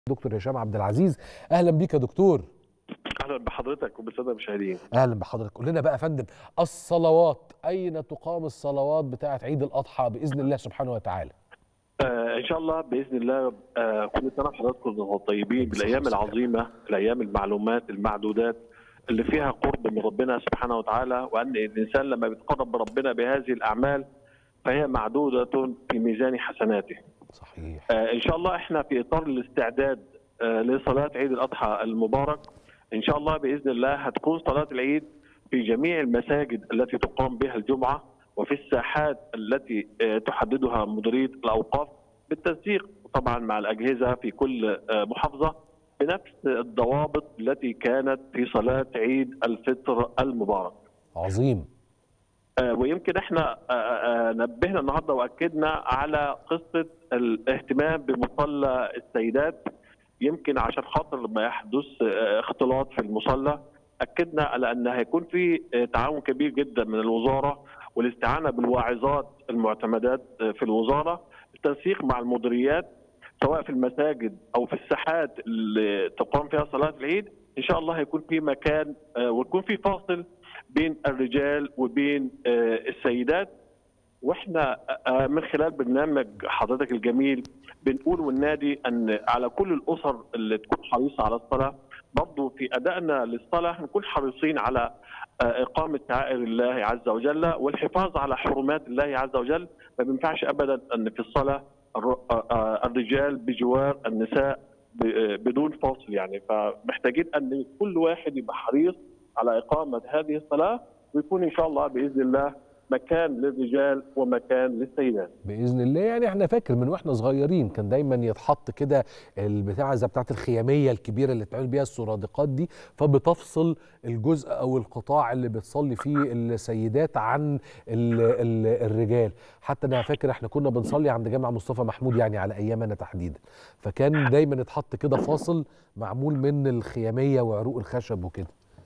دكتور هشام عبد العزيز اهلا بيك يا دكتور اهلا بحضرتك وبالساده المشاهدين اهلا بحضرتك قول لنا بقى يا فندم الصلوات اين تقام الصلوات بتاعه عيد الاضحى باذن الله سبحانه وتعالى آه ان شاء الله باذن الله آه كل سنه وحضراتكم طيبين بالايام العظيمه الايام المعلومات المعدودات اللي فيها قرب من ربنا سبحانه وتعالى وان الانسان لما بيتقرب بربنا بهذه الاعمال فهي معدوده في ميزان حسناته صحيح آه ان شاء الله احنا في اطار الاستعداد آه لصلاه عيد الاضحى المبارك ان شاء الله باذن الله هتكون صلاه العيد في جميع المساجد التي تقام بها الجمعه وفي الساحات التي آه تحددها مديريه الاوقاف بالتنسيق طبعا مع الاجهزه في كل آه محافظه بنفس الضوابط التي كانت في صلاه عيد الفطر المبارك. عظيم آه ويمكن احنا آه نبهنا النهارده واكدنا على قصه الاهتمام بمصلى السيدات يمكن عشان خاطر ما يحدث اختلاط في المصلى اكدنا على ان هيكون في تعاون كبير جدا من الوزاره والاستعانه بالواعظات المعتمدات في الوزاره بالتنسيق مع المديريات سواء في المساجد او في الساحات اللي تقام فيها صلاه العيد ان شاء الله هيكون في مكان ويكون في فاصل بين الرجال وبين السيدات واحنا من خلال برنامج حضرتك الجميل بنقول والنادي ان على كل الاسر اللي تكون حريصه على الصلاه برضه في ادائنا للصلاه نكون حريصين على اقامه شعائر الله عز وجل والحفاظ على حرمات الله عز وجل ما بينفعش ابدا ان في الصلاه الرجال بجوار النساء بدون فاصل يعني فمحتاجين ان كل واحد يبقى حريص على اقامه هذه الصلاه ويكون ان شاء الله باذن الله مكان للرجال ومكان للسيدات باذن الله يعني احنا فاكر من واحنا صغيرين كان دايما يتحط كده البتاعه زي بتاعه الخياميه الكبيره اللي بتعمل بيها السرادقات دي فبتفصل الجزء او القطاع اللي بتصلي فيه السيدات عن ال ال الرجال حتى انا فاكر احنا كنا بنصلي عند جامع مصطفى محمود يعني على ايامنا تحديدا فكان دايما يتحط كده فاصل معمول من الخياميه وعروق الخشب وكده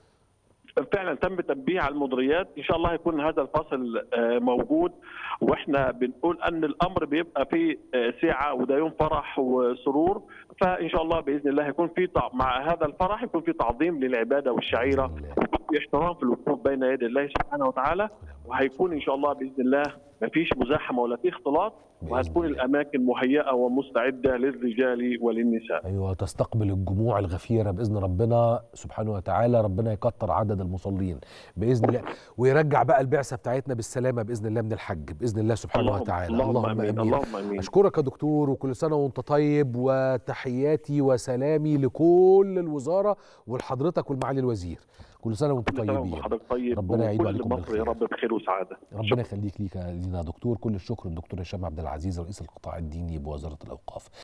فعلا تم تنبيه على المديريات ان شاء الله يكون هذا الفصل موجود واحنا بنقول ان الامر بيبقى فيه سعه وده يوم فرح وسرور فان شاء الله باذن الله يكون في مع هذا الفرح يكون في تعظيم للعباده والشعيره في احترام في الوقوف بين يدي الله سبحانه وتعالى وهيكون ان شاء الله باذن الله ما فيش مزاحمه ولا في اختلاط وهتكون الاماكن مهيئه ومستعده للرجال وللنساء. ايوه تستقبل الجموع الغفيره باذن ربنا سبحانه وتعالى ربنا يكتر عدد المصلين باذن الله ويرجع بقى البعثه بتاعتنا بالسلامه باذن الله من الحج باذن الله سبحانه اللهم وتعالى اللهم امين اللهم امين اشكرك يا دكتور وكل سنه وانت طيب وتحياتي وسلامي لكل الوزاره ولحضرتك والمعالي الوزير كل سنه وانتم طيبين وحضرتك طيب ربنا يعيد وكل عليكم مصر بالخير يا رب بخير وسعاده ربنا يخليك ليك لينا يا دكتور كل الشكر الدكتور هشام عبد العزيز رئيس القطاع الديني بوزاره الاوقاف